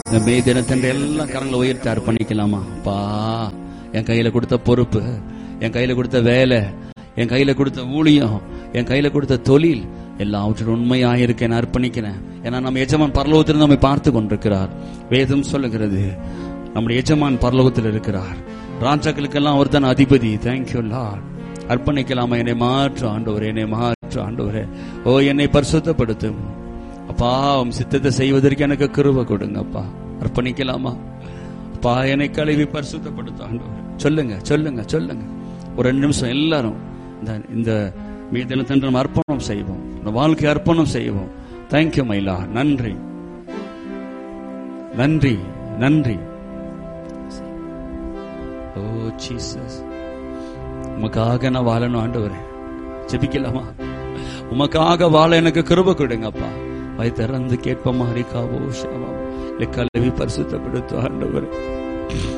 இந்த மே தினத்தன்று எல்லாம் கரங்களை உயர்த்தி அர்ப்பணிக்கலாமா பா என் கையில கொடுத்த பொறுப்பு என் கையில கொடுத்த வேலை என் கையில கொடுத்த ஊழியம் என் கையில கொடுத்த தொழில் எல்லாவற்றிலும் உண்மையாக இருக்கேன் அர்ப்பணிக்கிறேன் ஏன்னா நம்ம எஜமான் பரலோகத்தில் நம்மை பார்த்து கொண்டிருக்கிறார் வேதம் சொல்லுகிறது நம்முடைய எஜமான் பரலோகத்தில் இருக்கிறார் ராஜாக்களுக்கெல்லாம் அவர் தான் அதிபதி தேங்க்யூ லார்ட் அர்ப்பணிக்கலாமா என்னை மாற்று ஆண்டவரே என்னை மாற்று ஆண்டவரே ஓ என்னை பரிசுத்தப்படுத்தும் அப்பா உம் சித்தத்தை செய்வதற்கு எனக்கு கிருப கொடுங்க அப்பா அர்ப்பணிக்கலாமா அப்பா என்னை கழுவி பரிசுத்தப்படுத்த ஆண்டவரே சொல்லுங்க சொல்லுங்க சொல்லுங்க ஒரு ரெண்டு நிமிஷம் எல்லாரும் இந்த இந்த மீதினத்தன்று நம்ம அர்ப்பணம் செய்வோம் இந்த வாழ்க்கை அர்ப்பணம் செய்வோம் தேங்க்யூ மைலா நன்றி நன்றி நன்றி ஓ ஜீசஸ் உமக்காக நான் வாழணும் ஆண்டவரே ஜெபிக்கலாமா உமக்காக வாழ எனக்கு கிருப கொடுங்கப்பா வாய் திறந்து கேட்ப மாதிரி காவோ ஷாவா கல்வி பரிசுத்தப்படுத்து ஆண்டவரே